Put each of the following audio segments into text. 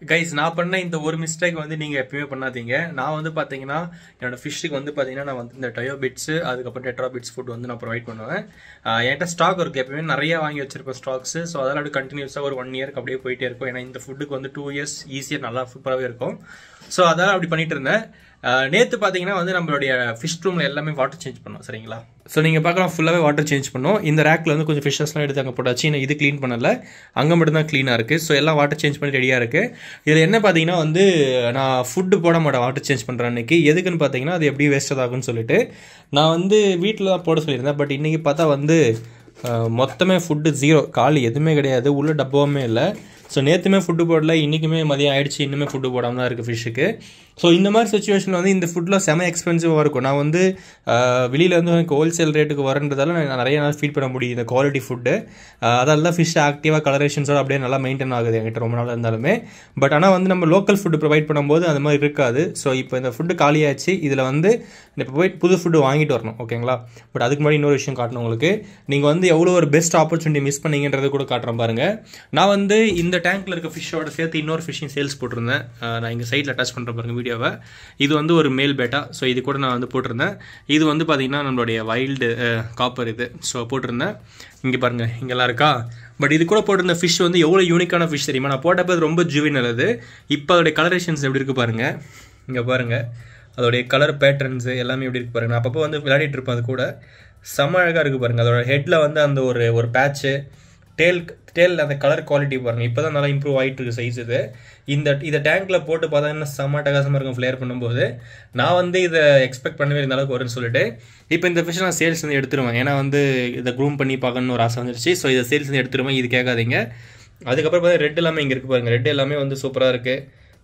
guys நான் பண்ண இந்த ஒரு மிஸ்டேக் வந்து நீங்கள் எப்பயுமே பண்ணாதீங்க நான் வந்து பார்த்தீங்கன்னா என்னோட ஃபிஷ்ஷுக்கு வந்து பார்த்தீங்கன்னா நான் வந்து இந்த டயோ பிட்ஸு அதுக்கப்புறம் டெட்ரா பிட்ஸ் ஃபுட் வந்து நான் ப்ரொவைட் பண்ணுவேன் ஆஹ் என்கிட்ட ஸ்டாக் இருக்குது எப்பயுமே நிறைய வாங்கி வச்சிருப்பேன் ஸ்டாக்ஸு ஸோ அதெல்லாம் அப்படியே கண்டினியூஸாக ஒரு ஒன் இயர்க்கு அப்படியே போயிட்டே இருக்கும் ஏன்னா இந்த ஃபுட்டுக்கு வந்து டூ இயர்ஸ் ஈஸியாக நல்லா சூப்பராகவே இருக்கும் ஸோ அதெல்லாம் அப்படி பண்ணிட்டு இருந்தேன் நேற்று பார்த்தீங்கன்னா வந்து நம்மளுடைய ஃபிஷ் ரூமில் எல்லாமே வாட்டர் சேஞ்ச் பண்ணோம் சரிங்களா ஸோ நீங்கள் பார்க்கலாம் ஃபுல்லாகவே வாட்டர் சேஞ்ச் பண்ணோம் இந்த ரேக்கில் வந்து கொஞ்சம் ஃபிஷ்ஷஸ்லாம் எடுத்து அங்கே போட்டாச்சு நான் இது க்ளீன் பண்ணல அங்கே மட்டும் தான் க்ளீனாக இருக்குது ஸோ எல்லாம் வாட்டர் சேஞ்ச் பண்ணி ரெடியாக இருக்குது இதில் என்ன பார்த்தீங்கன்னா வந்து நான் ஃபுட்டு போட மாட்டேன் வாட்டர் சேஞ்ச் பண்ணுற அன்னைக்கு எதுக்குன்னு பார்த்தீங்கன்னா அது எப்படி வேஸ்ட் ஆகும்னு சொல்லிட்டு நான் வந்து வீட்டில் தான் போட சொல்லியிருந்தேன் பட் இன்றைக்கி பார்த்தா வந்து அஹ், மொத்தமே ஃபுட்டு ஜீரோ காலி எதுவுமே கிடையாது உள்ள டப்பாவுமே இல்லை ஸோ நேற்றுமே ஃபுட்டு போடல இன்றைக்குமே மதியம் ஆயிடுச்சு இன்னுமே ஃபுட்டு போடாமல் தான் இருக்குது ஃபிஷ்ஷுக்கு ஸோ இந்த மாதிரி சுச்சுவேஷனில் வந்து இந்த ஃபுட்டில் செம எக்ஸ்பென்சிவாக இருக்கும் நான் வந்து ஆஹ், வெளியில வந்து எனக்கு ஹோல்சேல் ரேட்டுக்கு வரன்றதால நான் நிறைய நாள் ஃபீட் பண்ண முடியும் இந்த குவாலிட்டி ஃபுட்டு அதால தான் ஃபிஷ் ஆக்டிவாக கலரேஷன்ஸோட அப்படியே நல்லா மெயின்டைன் ஆகுது என்கிட்ட ரொம்ப நாள் இருந்தாலுமே பட் ஆனால் வந்து நம்ம லோக்கல் ஃபுட்டு ப்ரொவைட் பண்ணும்போது அந்த மாதிரி இருக்காது ஸோ இப்போ இந்த ஃபுட்டு காலியாச்சு இதில் வந்து இப்போ போய் புது ஃபுட்டு வாங்கிட்டு வரணும் ஓகேங்களா பட் அதுக்கு முன்னாடி இன்னொரு விஷயம் காட்டணும் உங்களுக்கு நீங்கள் வந்து எவ்வளோ ஒரு பெஸ்ட் ஆப்பர்ச்சுனிட்டி மிஸ் பண்ணீங்கன்றதை கூட காட்டுறேன் பாருங்க நான் வந்து இந்த டேங்க்ல இருக்க ஃபிஷ்ஷோட சேர்த்து இன்னொரு ஃபிஷ்ஷிங் சேல்ஸ் போட்டிருந்தேன் அஹ் நான் இங்கே சைடில் அட்டாச் பண்ணுற பாருங்க வீடியோவை இது வந்து ஒரு மேல் பேட்டா ஸோ இது கூட நான் வந்து போட்டிருந்தேன் இது வந்து பார்த்தீங்கன்னா நம்மளுடைய வைல்டு காப்பர் இது ஸோ போட்டிருந்தேன் இங்கே பாருங்க இங்கெல்லாம் இருக்கா பட் இது கூட போட்டிருந்த ஃபிஷ் வந்து எவ்வளோ யூனிக்கான ஃபிஷ் தெரியுமா நான் போட்டப்போ அது ரொம்ப ஜூவினல் அது இப்போ அதோடைய கலரேஷன்ஸ் எப்படி இருக்கு பாருங்க இங்கே பாருங்க அதோடைய கலர் பேட்டர்ன்ஸு எல்லாமே எப்படி இருக்கு பாருங்க நான் அப்பப்போ வந்து விளையாடிட்டு இருப்பேன் அது கூட செம்ம அழகாக இருக்கு பாருங்க அதோட ஹெட்டில் வந்து அந்த ஒரு ஒரு பேட்ச்சு டேல் டேல் அந்த கலர் குவாலிட்டி பாருங்க இப்போ தான் நல்லா இம்ப்ரூவ் ஆகிட்டு இருக்கு சைஸ் இது இந்த இதை டேங்க்ல போட்டு பார்த்தா என்ன செம்ம அட்டகாசமாக இருக்கும் ஃப்ளேர் பண்ணும்போது நான் வந்து இதை எக்ஸ்பெக்ட் பண்ணவே இந்த அளவுக்கு வரும்னு சொல்லிட்டு இப்போ இந்த ஃபிஷ் நான் சேல்ஸ் வந்து எடுத்துருவேன் ஏன்னா வந்து இதை க்ரூம் பண்ணி பார்க்கணும்னு ஒரு ஆசை வந்துருச்சு ஸோ இதை சேல்ஸ் வந்து எடுத்துருவேன் இது கேட்காதீங்க அதுக்கப்புறம் பார்த்தா ரெட் எல்லாமே இங்கே இருக்கு பாருங்க ரெட் எல்லாமே வந்து சூப்பராக இருக்குது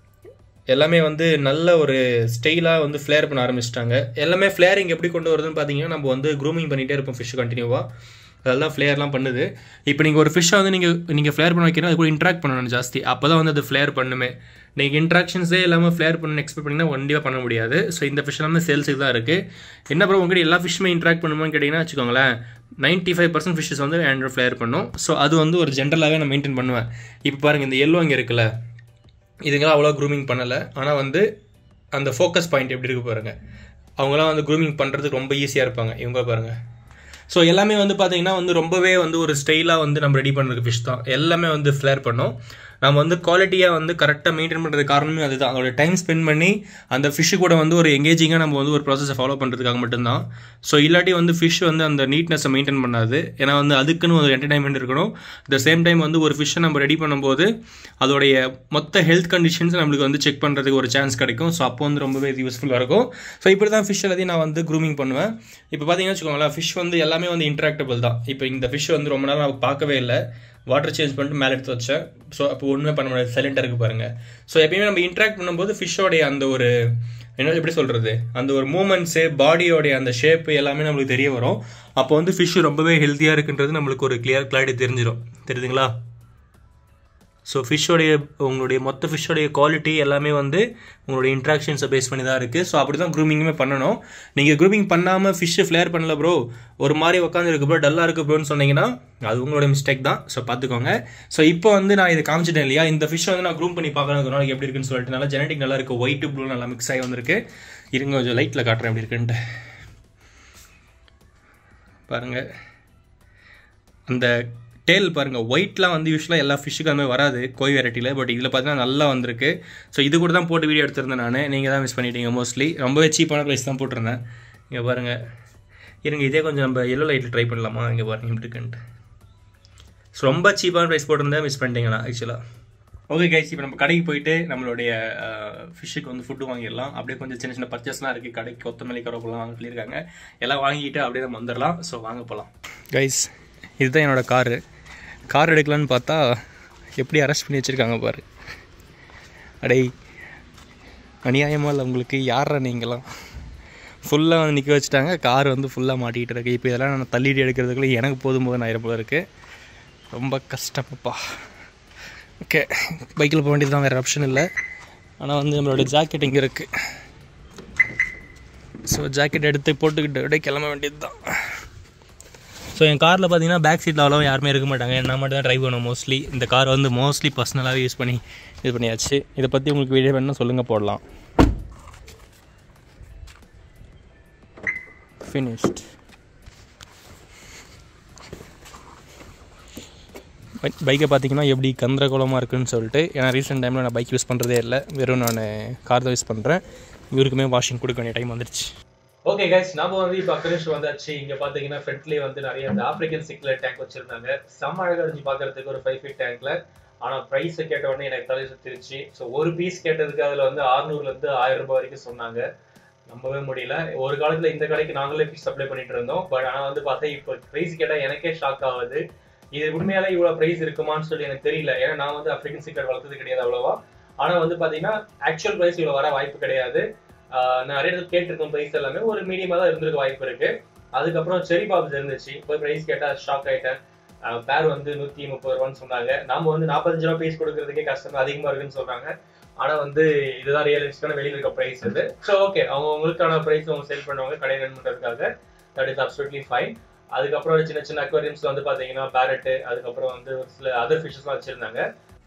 எல்லாமே வந்து நல்ல ஒரு ஸ்டைலாக வந்து ஃப்ளேர் பண்ண ஆரம்பிச்சிட்டாங்க எல்லாமே ஃப்ளேரிங் எப்படி கொண்டு வருதுன்னு பார்த்தீங்கன்னா நம்ம வந்து க்ரூமிங் பண்ணிகிட்டே இருப்போம் ஃபிஷ் கண்டினியூவாக அதெல்லாம் ஃப்ளேர்லாம் பண்ணுது இப்போ நீங்கள் ஒரு ஃபிஷ்ஷை வந்து நீங்கள் நீங்கள் ஃப்ளேர் பண்ண வைக்கிறோம் அது கூட இன்ட்ராக்ட் பண்ணணும் ஜாஸ்தி அப்போ தான் வந்து அது ஃப்ளேர் பண்ணுமே நீங்கள் இன்ட்ராக்ஷன்ஸே இல்லாமல் ஃப்ளேர் பண்ண எக்ஸ்பெக்ட் பண்ணிங்கன்னா ஒண்டியாக பண்ண முடியாது ஸோ இந்த ஃபிஷ் எல்லாமே சேல்ஸுக்கு தான் இருக்குது என்ன ப்ரோ உங்ககிட்ட எல்லா ஃபிஷ்ஷுமே இன்ட்ராக்ட் பண்ணுமான்னு கேட்டிங்கன்னா வச்சுக்கோங்களேன் நைன்ட்டி ஃபைவ் பர்சன்ட் ஃபிஷ்ஷஸ் வந்து ஆண்ட்ராய்ட் ஃப்ளேர் பண்ணும் ஸோ அது வந்து ஒரு ஜென்ரலாகவே நான் மெயின்டைன் பண்ணுவேன் இப்போ பாருங்கள் இந்த எல்லோ இங்கே இருக்குல்ல இதுங்களாம் அவ்வளோ க்ரூமிங் பண்ணலை ஆனால் வந்து அந்த ஃபோக்கஸ் பாயிண்ட் எப்படி இருக்கு பாருங்க அவங்களாம் வந்து க்ரூமிங் பண்ணுறதுக்கு ரொம்ப ஈஸியாக இருப்பாங்க இவங்க பாருங்க ஸோ எல்லாமே வந்து பார்த்தீங்கன்னா வந்து ரொம்பவே வந்து ஒரு ஸ்டைலாக வந்து நம்ம ரெடி பண்ணுறதுக்கு ஃபிஷ் தான் எல்லாமே வந்து ஃப்ளேர் பண்ணோம் நம்ம வந்து குவாலிட்டியாக வந்து கரெக்டாக மெயின்டைன் பண்ணுறது காரணமே அதுதான் அதோட டைம் ஸ்பெண்ட் பண்ணி அந்த ஃபிஷ்ஷு கூட வந்து ஒரு எங்கேஜிங்காக நம்ம வந்து ஒரு ப்ராசஸை ஃபாலோ பண்ணுறதுக்காக மட்டும்தான் ஸோ இல்லாட்டி வந்து ஃபிஷ் வந்து அந்த நீட்னஸை மெயின்டைன் பண்ணாது ஏன்னா வந்து அதுக்குன்னு ஒரு என்டர்டைன்மெண்ட் இருக்கணும் த சேம் டைம் வந்து ஒரு ஃபிஷ்ஷை நம்ம ரெடி பண்ணும்போது அதோடைய மொத்த ஹெல்த் கண்டிஷன்ஸ் நம்மளுக்கு வந்து செக் பண்ணுறதுக்கு ஒரு சான்ஸ் கிடைக்கும் ஸோ அப்போ வந்து ரொம்பவே இது யூஸ்ஃபுல்லாக இருக்கும் ஸோ இப்படி தான் ஃபிஷ் எல்லாத்தையும் நான் வந்து க்ரூமிங் பண்ணுவேன் இப்போ பார்த்தீங்கன்னா வச்சுக்கோங்களேன் ஃபிஷ் வந்து எல்லாமே வந்து இன்ட்ராக்டபிள் தான் இப்போ இந்த ஃபிஷ் வந்து ரொம்ப நாள் நான் பார்க்கவே இல்லை வாட்டர் சேஞ்ச் பண்ணிட்டு மேலே எடுத்து வச்சேன் ஸோ அப்போ ஒன்றுமே பண்ண முடியாது சைலண்டாக இருக்கு பாருங்க ஸோ எப்பயுமே நம்ம இன்ட்ராக்ட் பண்ணும்போது ஃபிஷ்ஷோடைய அந்த ஒரு என்ன எப்படி சொல்கிறது அந்த ஒரு மூமெண்ட்ஸு பாடியோடைய அந்த ஷேப்பு எல்லாமே நம்மளுக்கு தெரிய வரும் அப்போ வந்து ஃபிஷ் ரொம்பவே ஹெல்த்தியாக இருக்குன்றது நம்மளுக்கு ஒரு கிளியர் கிளாரிட்டி தெரிஞ்சிடும் தெரியுதுங்களா ஸோ ஃபிஷ்ஷோடைய உங்களுடைய மொத்த ஃபிஷ்ஷோடைய குவாலிட்டி எல்லாமே வந்து உங்களுடைய இன்ட்ராக்ஷன்ஸை பேஸ் பண்ணி தான் இருக்குது ஸோ அப்படி தான் க்ரூமிங்குமே பண்ணணும் நீங்கள் க்ரூமிங் பண்ணாமல் ஃபிஷ்ஷு ஃப்ளேர் பண்ணல ப்ரோ ஒரு மாதிரி உட்காந்து இருக்கு ப்ரோ டல்லாக இருக்கு ப்ரோன்னு சொன்னீங்கன்னா அது உங்களோட மிஸ்டேக் தான் ஸோ பார்த்துக்கோங்க ஸோ இப்போ வந்து நான் இதை காமிச்சிட்டேன் இல்லையா இந்த ஃபிஷ் வந்து நான் க்ரூம் பண்ணி பார்க்கணும் நாளைக்கு எப்படி இருக்குன்னு சொல்லிட்டு நல்லா ஜெனடிக் நல்லா இருக்குது ஒயிட் ப்ளூ நல்லா மிக்ஸ் ஆகி வந்திருக்கு இருங்க கொஞ்சம் லைட்டில் காட்டுறேன் எப்படி இருக்குன்ட்டு பாருங்கள் அந்த டேல் பாருங்கள் ஒயிட்லாம் வந்து யூஸ்வலாக எல்லா ஃபிஷ்ஷுக்கும் அந்த மாதிரி வராது கோய் வெரைட்டியில் பட் இதில் பார்த்தீங்கன்னா நல்லா வந்திருக்கு ஸோ இது கூட தான் போட்டு வீடியோ எடுத்திருந்தேன் நான் நீங்கள் தான் மிஸ் பண்ணிட்டீங்க மோஸ்ட்லி ரொம்பவே சீப்பான ப்ரைஸ் தான் போட்டிருந்தேன் இங்கே பாருங்கள் இருங்க இதே கொஞ்சம் நம்ம எல்லோ லைட்டில் ட்ரை பண்ணலாமா இங்கே பாருங்கள் எப்படி இருக்குன்ட்டு ஸோ ரொம்ப சீப்பான ப்ரைஸ் போட்டிருந்தேன் மிஸ் பண்ணிட்டீங்களா ஆக்சுவலாக ஓகே கைஸ் இப்போ நம்ம கடைக்கு போயிட்டு நம்மளுடைய ஃபிஷ்ஷுக்கு வந்து ஃபுட்டு வாங்கிடலாம் அப்படியே கொஞ்சம் சின்ன சின்ன பர்ச்சேஸ்லாம் இருக்குது கடைக்கு கொத்தமல்லி கருவேப்பிலாம் வாங்க சொல்லியிருக்காங்க எல்லாம் வாங்கிட்டு அப்படியே நம்ம வந்துடலாம் ஸோ வாங்க போகலாம் கைஸ் இதுதான் என்னோட காரு கார் எடுக்கலான்னு பார்த்தா எப்படி அரெஸ்ட் பண்ணி வச்சுருக்காங்க பாரு அடே அநியாயமாக இல்லை உங்களுக்கு யாரா நீங்களாம் ஃபுல்லாக வந்து நிற்க வச்சுட்டாங்க கார் வந்து ஃபுல்லாக மாட்டிக்கிட்டு இருக்கு இப்போ இதெல்லாம் நான் தள்ளிட்டு எடுக்கிறதுக்குள்ளே எனக்கு போதும் போது ஆயிரம் போல இருக்குது ரொம்ப கஷ்டப்பப்பா ஓகே பைக்கில் போக வேண்டியது தான் வேறு ஆப்ஷன் இல்லை ஆனால் வந்து நம்மளோட ஜாக்கெட் இங்கே இருக்குது ஸோ ஜாக்கெட் எடுத்து போட்டுக்கிட்டு அப்படியே கிளம்ப வேண்டியது தான் ஸோ என் காரில் பார்த்தீங்கன்னா பேக் சீட்டில் அவ்வளோ யாருமே இருக்க மாட்டாங்க நான் மட்டும் தான் ட்ரைவ் பண்ணுவேன் மோஸ்ட்லி இந்த கார் வந்து மோஸ்ட்லி பர்சனலாகவே யூஸ் பண்ணி இது பண்ணியாச்சு இதை பற்றி உங்களுக்கு வீடியோ வேணும்னா சொல்லுங்கள் போடலாம் ஃபினிஷ்ட் பைக்கை பார்த்தீங்கன்னா எப்படி கந்தரகோலமாக இருக்குன்னு சொல்லிட்டு ஏன்னா ரீசெண்ட் டைமில் நான் பைக் யூஸ் பண்ணுறதே இல்லை வெறும் நான் கார் தான் யூஸ் பண்ணுறேன் இவருக்குமே வாஷிங் கொடுக்க வேண்டிய டைம் வந்துருச்சு ஓகே கைஸ் நம்ம வந்து இப்போ அக்கரேஷ் வந்தாச்சு இங்க பாத்தீங்கன்னா ஃப்ரண்ட்லேயே வந்து நிறைய இந்த ஆப்பிரிக்கன் சிக்லர் டேங்க் வச்சிருந்தாங்க செம்ம அழகா இருந்துச்சு பாக்குறதுக்கு ஒரு ஃபைவ் ஃபீட் டேங்க்ல ஆனா பிரைஸ் கேட்ட உடனே எனக்கு தலை சுத்திருச்சு ஸோ ஒரு பீஸ் கேட்டதுக்கு அதுல வந்து 600 ல இருந்து ஆயிரம் ரூபாய் வரைக்கும் சொன்னாங்க நம்பவே முடியல ஒரு காலத்துல இந்த கடைக்கு நாங்களே ஃபிஷ் சப்ளை பண்ணிட்டு இருந்தோம் பட் ஆனா வந்து பார்த்தா இப்போ பிரைஸ் கேட்டா எனக்கே ஷாக் ஆகுது இது உண்மையாலே இவ்வளவு பிரைஸ் இருக்குமான்னு சொல்லி எனக்கு தெரியல ஏன்னா நான் வந்து ஆப்பிரிக்கன் சிக்கர் வளர்த்தது கிடையாது அவ்வளவா ஆனா வந்து பாத்தீங்கன்னா ஆக்சுவல் பிரைஸ் இவ்வளவு வர வாய்ப்பு கிடையாது ஆஹ் நான் நிறைய இடத்துல கேட்டிருக்கோம் பிரைஸ் எல்லாமே ஒரு மீடியமா தான் இருந்திருக்க வாய்ப்பு இருக்கு அதுக்கப்புறம் செரி பாப்ஸ் இருந்துச்சு போய் பிரைஸ் கேட்டா ஷாக் ஆயிட்டேன் பேர் வந்து நூத்தி முப்பது ரூபான்னு சொன்னாங்க நாம வந்து நாற்பத்தஞ்சு ரூபா பீஸ் கொடுக்கறதுக்கே கஷ்டம் அதிகமா இருக்குன்னு சொல்றாங்க ஆனா வந்து இதுதான் ரியலிஸ்டான வெளியில இருக்க பிரைஸ் இது ஸோ ஓகே அவங்க உங்களுக்கான பிரைஸ் அவங்க செல் பண்ணுவாங்க கடை ரன் பண்றதுக்காக தட் இஸ் அப்சல்யூட்லி ஃபைன் அதுக்கப்புறம் சின்ன சின்ன அக்வாரியம்ஸ்ல வந்து பாத்தீங்கன்னா பேரட்டு அதுக்கப்புறம் வந்து ஒரு சில அதர் ஃபிஷஸ்லாம் வச்சிருந்தாங்க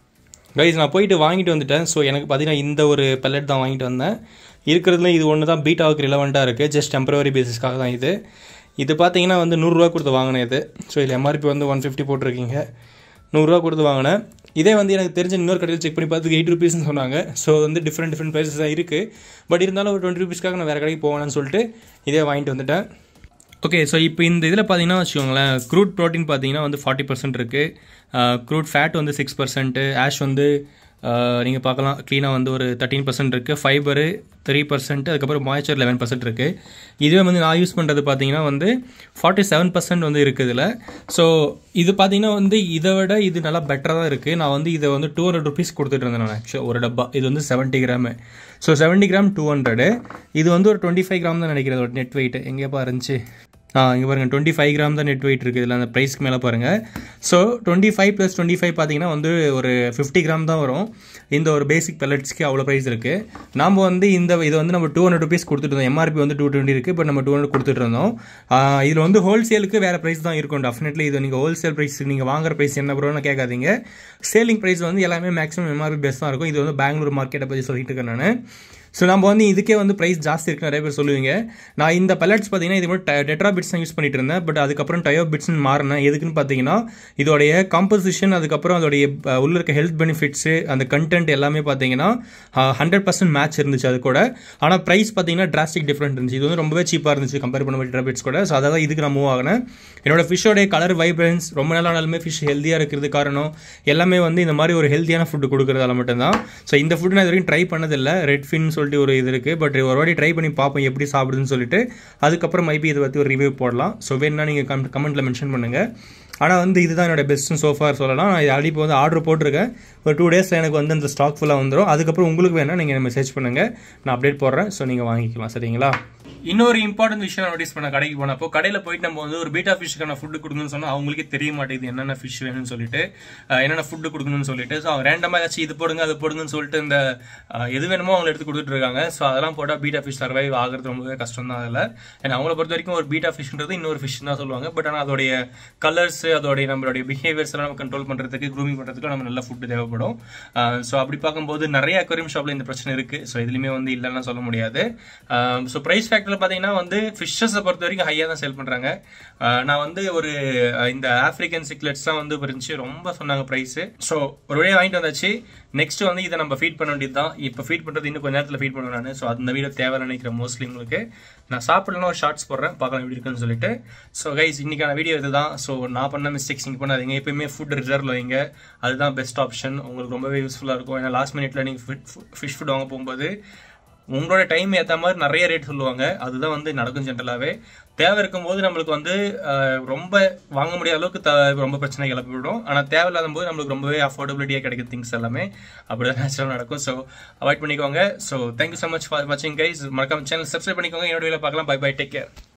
கைஸ் நான் போயிட்டு வாங்கிட்டு வந்துட்டேன் ஸோ எனக்கு பார்த்தீங்கன்னா இந்த ஒரு பெல்லட் தான் வாங்கிட்டு வந்தேன் இருக்கிறதுல இது ஒன்று தான் பீட்டாவுக்கு ரிலவெண்ட்டாக இருக்குது ஜஸ்ட் டெம்பரவரி பேசிஸ்க்காக தான் இது இது பார்த்தீங்கன்னா வந்து நூறுரூவா கொடுத்து வாங்கினேன் இது ஸோ இதில் எம்ஆர்பி வந்து ஒன் ஃபிஃப்டி போட்டிருக்கீங்க நூறுரூவா கொடுத்து வாங்கினேன் இதே வந்து எனக்கு தெரிஞ்ச இன்னொரு கடையில் செக் பண்ணி பார்த்து எயிட் ருபீஸ்னு சொன்னாங்க ஸோ வந்து டிஃப்ரெண்ட் டிஃப்ரெண்ட் ப்ரைஸஸ் தான் இருக்குது பட் இருந்தாலும் ஒரு டுவெண்ட்டி ருபீஸ்க்காக நான் வேறு கடைக்கு போவேன்னு சொல்லிட்டு இதே வாங்கிட்டு வந்துட்டேன் ஓகே ஸோ இப்போ இந்த இதில் பார்த்தீங்கன்னா வச்சுக்கோங்களேன் க்ரூட் ப்ரோட்டீன் பார்த்தீங்கன்னா வந்து ஃபார்ட்டி பர்சன்ட் இருக்குது க்ரூட் ஃபேட் வந்து சிக்ஸ் பர்சன்ட்டு ஆஷ் வந்து நீங்கள் பார்க்கலாம் க்ளீனாக வந்து ஒரு தேர்ட்டீன் பர்சன்ட் இருக்குது ஃபைபரு த்ரீ பர்சன்ட் அதுக்கப்புறம் மாய்ச்சர் லெவன் பர்சன்ட் இருக்குது இதுவே வந்து நான் யூஸ் பண்ணுறது பார்த்தீங்கன்னா வந்து ஃபார்ட்டி செவன் பர்சன்ட் வந்து இருக்குது இதில் ஸோ இது பார்த்தீங்கன்னா வந்து இதை விட இது நல்லா பெட்டராக தான் இருக்குது நான் வந்து இதை வந்து டூ ஹண்ட்ரட் ருபீஸ் கொடுத்துட்டு இருந்தேன் நான் ஆக்சுவலாக ஒரு டப்பா இது வந்து seventy gram so seventy gram two hundred இது வந்து ஒரு டுவெண்ட்டி ஃபைவ் கிராம் தான் நினைக்கிறேன் ஒரு நெட் வெயிட் எங்கேப்பா இருந்துச்சு ஆ இங்கே பாருங்கள் டுவெண்ட்டி ஃபைவ் கிராம் தான் நெட் வெயிட் இருக்குது இதில் அந்த ப்ரைஸ்க்கு மேலே பாருங்கள் so twenty five plus twenty five பார்த்தீங்கன்னா வந்து ஒரு ஃபிஃப்டி கிராம் தான் வரும் இந்த ஒரு பேசிக் பெல்லட்ஸ்க்கு அவ்வளோ ப்ரைஸ் இருக்குது நம்ம வந்து இந்த இதை வந்து நம்ம டூ ஹண்ட்ரட் ருபீஸ் கொடுத்துட்டு இருந்தோம் எம்ஆர்பி வந்து டூ டுவெண்ட்டி இருக்குது பட் நம்ம டூ ஹண்ட்ரட் கொடுத்துட்டு இருந்தோம் இதில் வந்து ஹோல்சேலுக்கு வேறு ப்ரைஸ் தான் இருக்கும் டெஃபினெட்லி இது நீங்கள் ஹோல்சேல் ப்ரைஸ் நீங்கள் வாங்குற ப்ரைஸ் என்ன ப்ரோன்னு கேட்காதீங்க சேலிங் ப்ரைஸ் வந்து எல்லாமே மேக்ஸிமம் எம்ஆர்பி பெஸ்ட் தான் இருக்கும் இது வந்து பெங்களூர் மார்க்கெட்டை பற்றி சொல்லிட்டு இருக்கேன் நான் ஸோ நம்ம வந்து இதுக்கே வந்து ப்ரைஸ் ஜாஸ்தி இருக்கு நிறைய பேர் சொல்லுவீங்க நான் இந்த பல்லட்ஸ் பார்த்தீங்கன்னா இது மட்டும் டெட்ரா பிட்ஸ் தான் யூஸ் பண்ணிட்டு இருந்தேன் பட் அதுக்கப்புறம் டயோ பிட்ஸ்னு மாறினேன் எதுக்குன்னு பார்த்தீங்கன்னா இதோடைய காம்போசிஷன் அதுக்கப்புறம் அதோடைய உள்ள இருக்க ஹெல்த் பெனிஃபிட்ஸு அந்த கண்டென்ட் எல்லாமே பார்த்தீங்கன்னா ஹண்ட்ரட் பர்சன்ட் மேட்ச் இருந்துச்சு அது கூட ஆனால் ப்ரைஸ் பார்த்தீங்கன்னா டிராஸ்டிக் டிஃப்ரெண்ட் இருந்துச்சு இது வந்து ரொம்பவே சீப்பாக இருந்துச்சு கம்பேர் பண்ண டெட்ரா பிட்ஸ் கூட ஸோ அதாவது இதுக்கு நான் மூவ் ஆகினேன் என்னோட ஃபிஷ்ஷோடைய கலர் வைப்ரன்ஸ் ரொம்ப நாள் ஆனாலுமே ஃபிஷ் ஹெல்த்தியாக இருக்கிறது காரணம் எல்லாமே வந்து இந்த மாதிரி ஒரு ஹெல்த்தியான ஃபுட்டு கொடுக்குறதால மட்டும்தான் ஸோ இந்த ஃபுட்டு நான் இது வரைக்கும் ட்ரை பண்ணதில்லை ரெட் ஃபின் சொல்லிட்டு ஒரு இது இருக்குது பட் ஒரு வாட்டி ட்ரை பண்ணி பார்ப்போம் எப்படி சாப்பிடுதுன்னு சொல்லிட்டு அதுக்கப்புறம் மைபி இதை பற்றி ஒரு ரிவ்யூ போடலாம் ஸோ வேணுன்னா நீங்கள் கம் கமெண்ட்டில் மென்ஷன் பண்ணுங்கள் ஆனால் வந்து இதுதான் என்னோட பெஸ்ட்னு சோஃபார் சொல்லலாம் நான் ஆல்ரெடி இப்போ வந்து ஆர்டர் போட்டிருக்கேன் ஒரு டூ டேஸில் எனக்கு வந்து அந்த ஸ்டாக் ஃபுல்லாக வந்துடும் அதுக்கப்புறம் உங்களுக்கு வேணால் நீங்கள் மெசேஜ் பண்ணுங்கள் நான் அப்டேட் போடுறேன் ஸோ நீங்கள் வாங்கிக்கலாம் சரிங்களா இன்னொரு இம்பார்ட்டன்ட் விஷயம் நோட்டீஸ் பண்ண கடைக்கு போனப்போ கடையில் போயிட்டு நம்ம வந்து ஒரு பீட்டா ஃபிஷ்க்கான ஃபுட்டு கொடுக்கணும்னு சொன்னால் அவங்களுக்கே தெரிய மாட்டேங்குது என்னென்ன ஃபிஷ் வேணும்னு சொல்லிட்டு என்னென்ன ஃபுட்டு கொடுக்கணும்னு சொல்லிட்டு ஸோ அவங்க ரேண்டமாக ஏதாச்சும் இது போடுங்க அது போடுங்கன்னு சொல்லிட்டு இந்த எது வேணுமோ அவங்க எடுத்து கொடுத்துட்டு இருக்காங்க ஸோ அதெல்லாம் போட்டால் பீட்டா ஃபிஷ் சர்வைவ் ஆகிறது ரொம்பவே கஷ்டம் தான் அதில் ஏன்னா அவங்கள பொறுத்த வரைக்கும் ஒரு பீட்டா ஃபிஷ்ன்றது இன்னொரு ஃபிஷ் தான் சொல்லுவாங்க பட் ஆனால் அதோடைய கலர்ஸ் அதோடைய நம்மளுடைய பிஹேவியர்ஸ் எல்லாம் நம்ம கண்ட்ரோல் பண்ணுறதுக்கு க்ரூமிங் பண்ணுறதுக்கு நம்ம நல்ல ஃபுட்டு தேவைப்படும் ஸோ அப்படி பார்க்கும்போது நிறைய அக்வரியம் ஷாப்பில் இந்த பிரச்சனை இருக்குது ஸோ இதுலையுமே வந்து இல்லைன்னா சொல்ல முடியாது ஸோ ப்ரைஸ் ஃபேக்டரில் பார்த்தீங்கன்னா வந்து ஃபிஷ்ஷஸை பொறுத்த வரைக்கும் ஹையாக தான் சேல் பண்ணுறாங்க நான் வந்து ஒரு இந்த ஆஃப்ரிக்கன் சிக்லெட்ஸ் தான் வந்து இருந்துச்சு ரொம்ப சொன்னாங்க ப்ரைஸு ஸோ ஒரு வழியாக வாங்கிட்டு வந்தாச்சு நெக்ஸ்ட் வந்து இதை நம்ம ஃபீட் பண்ண வேண்டியது தான் இப்போ ஃபீட் பண்ணுறது இன்னும் கொஞ்ச நேரத்தில் ஃபீட் பண்ணுவேன் நான் ஸோ அந்த வீடியோ தேவை நினைக்கிறேன் மோஸ்ட்லி உங்களுக்கு நான் சாப்பிடலாம் ஒரு ஷார்ட்ஸ் போடுறேன் பார்க்கலாம் எப்படி இருக்குன்னு சொல்லிட்டு ஸோ கைஸ் இன்னைக்கான வீடியோ இதுதான் ஸோ நான் பண்ண மிஸ்டேக்ஸ் நீங்கள் பண்ணாதீங்க எப்பயுமே ஃபுட் ரிசர்வ்ல வைங்க அதுதான் பெஸ்ட் ஆப்ஷன் உங்களுக்கு ரொம்பவே யூஸ்ஃபுல்லாக இருக்கும் ஏன்னா லாஸ்ட் மினிட்ல நீங்கள் ஃபிஷ் ஃபுட் வாங்க போகும்போது உங்களோட டைம் ஏற்ற மாதிரி நிறைய ரேட் சொல்லுவாங்க அதுதான் வந்து நடக்கும் ஜென்ரலாகவே தேவை இருக்கும்போது நம்மளுக்கு வந்து ரொம்ப வாங்க முடியாத அளவுக்கு த ரொம்ப பிரச்சனை கிளப்பிவிடும் ஆனால் தேவையில்லாத போது நம்மளுக்கு ரொம்பவே அஃபோர்டபிலிட்டியாக கிடைக்கும் திங்ஸ் எல்லாமே அப்படிதான் நேச்சுரலாக நடக்கும் ஸோ அவாய்ட் பண்ணிக்கோங்க so thank you so much for வாட்சிங் கைஸ் மறக்காம சேனல் சப்ஸ்கிரைப் பண்ணிக்கோங்க என்னோட பார்க்கலாம் பை பை டேக் கேர்